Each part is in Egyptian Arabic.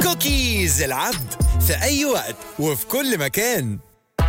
كوكيز العبد في أي وقت وفي كل مكان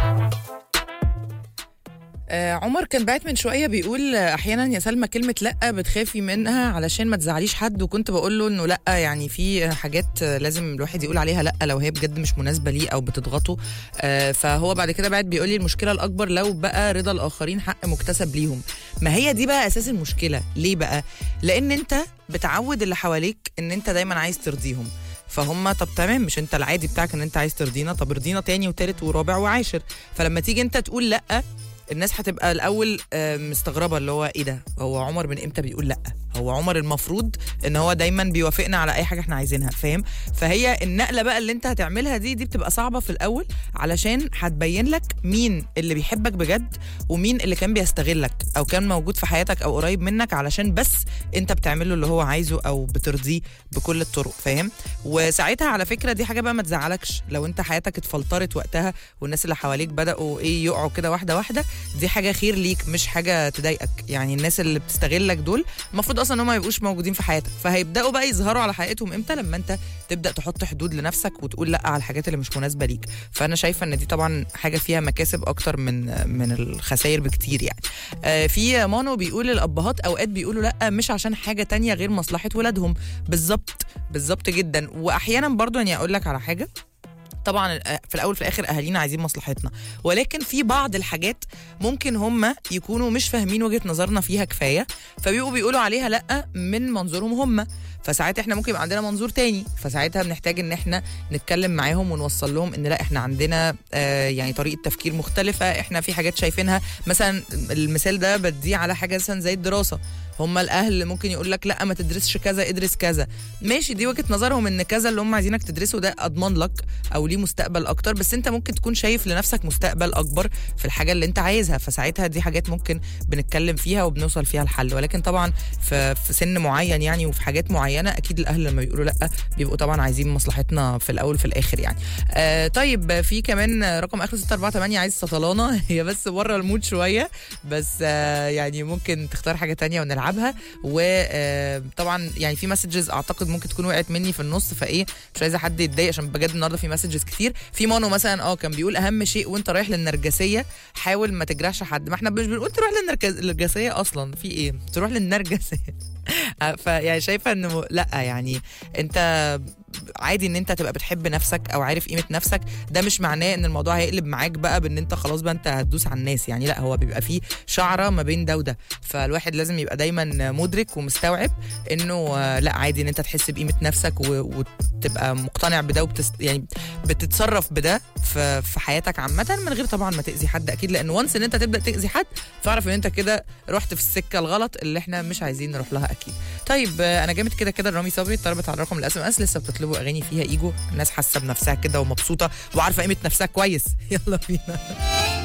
آه عمر كان بعت من شويه بيقول آه، احيانا يا سلمى كلمه لا بتخافي منها علشان ما تزعليش حد وكنت بقول له انه لا يعني في حاجات آه، لازم الواحد يقول عليها لا لو هي بجد مش مناسبه ليه او بتضغطه آه فهو بعد كده بعت بيقول لي المشكله الاكبر لو بقى رضا الاخرين حق مكتسب ليهم ما هي دي بقى اساس المشكله ليه بقى لان انت بتعود اللي حواليك ان انت دايما عايز ترضيهم فهم طب تمام مش انت العادي بتاعك ان انت عايز ترضينا طب ارضينا تاني وتالت ورابع وعاشر فلما تيجي انت تقول لا الناس هتبقى الاول آه، مستغربه اللي هو ايه ده هو عمر من امتى بيقول لا هو عمر المفروض ان هو دايما بيوافقنا على اي حاجه احنا عايزينها فاهم فهي النقله بقى اللي انت هتعملها دي دي بتبقى صعبه في الاول علشان هتبين لك مين اللي بيحبك بجد ومين اللي كان بيستغلك او كان موجود في حياتك او قريب منك علشان بس انت بتعمله اللي هو عايزه او بترضيه بكل الطرق فاهم وساعتها على فكره دي حاجه بقى ما تزعلكش لو انت حياتك اتفلترت وقتها والناس اللي حواليك بداوا ايه يقعوا كده واحده واحده دي حاجه خير ليك مش حاجه تضايقك يعني الناس اللي بتستغلك دول المفروض اصلا ان هم ما يبقوش موجودين في حياتك فهيبداوا بقى يظهروا على حقيقتهم امتى لما انت تبدا تحط حدود لنفسك وتقول لا على الحاجات اللي مش مناسبه ليك فانا شايفه ان دي طبعا حاجه فيها مكاسب اكتر من من الخسائر بكتير يعني آه في مانو بيقول الابهات اوقات بيقولوا لا مش عشان حاجه تانية غير مصلحه ولادهم بالظبط بالظبط جدا واحيانا برضو يعني اقول لك على حاجه طبعا في الاول في الاخر اهالينا عايزين مصلحتنا ولكن في بعض الحاجات ممكن هم يكونوا مش فاهمين وجهه نظرنا فيها كفايه فبيبقوا بيقولوا عليها لا من منظورهم هم فساعات احنا ممكن يبقى عندنا منظور تاني فساعتها بنحتاج ان احنا نتكلم معاهم ونوصل لهم ان لا احنا عندنا آه يعني طريقه تفكير مختلفه احنا في حاجات شايفينها مثلا المثال ده بديه على حاجه مثلا زي الدراسه هم الاهل ممكن يقول لك لا ما تدرسش كذا ادرس كذا ماشي دي وجهه نظرهم ان كذا اللي هم عايزينك تدرسه ده اضمن لك او ليه مستقبل اكتر بس انت ممكن تكون شايف لنفسك مستقبل اكبر في الحاجه اللي انت عايزها فساعتها دي حاجات ممكن بنتكلم فيها وبنوصل فيها الحل ولكن طبعا في, في سن معين يعني وفي حاجات معينه اكيد الاهل لما بيقولوا لا بيبقوا طبعا عايزين مصلحتنا في الاول في الاخر يعني آه طيب في كمان رقم اخر 648 عايز سطلانه هي بس بره المود شويه بس آه يعني ممكن تختار حاجه تانية ونلعبها وطبعا يعني في مسجز اعتقد ممكن تكون وقعت مني في النص فايه مش عايزه حد يتضايق عشان بجد النهارده في مسجز كتير في مانو مثلا اه كان بيقول اهم شيء وانت رايح للنرجسيه حاول ما تجرحش حد ما احنا مش بنقول تروح للنرجس- للنرجسيه اصلا في ايه تروح للنرجسيه فيعني شايفه انه لا يعني انت عادي ان انت تبقى بتحب نفسك او عارف قيمه نفسك ده مش معناه ان الموضوع هيقلب معاك بقى بان انت خلاص بقى انت هتدوس على الناس يعني لا هو بيبقى فيه شعره ما بين ده وده فالواحد لازم يبقى دايما مدرك ومستوعب انه آه، لا عادي ان انت تحس بقيمه نفسك و- وتبقى مقتنع بده وبتست يعني بتتصرف بده في في حياتك عامه من غير طبعا ما تاذي حد اكيد لان وانس ان انت تبدا تاذي حد فاعرف ان انت كده رحت في السكه الغلط اللي احنا مش عايزين نروح لها اكيد طيب آه، انا جامد كده كده رامي صبري اتطلبت على الرقم الاس ام اس لسه بتطلبوا اغاني فيها ايجو الناس حاسه بنفسها كده ومبسوطه وعارفه قيمه نفسها كويس يلا بينا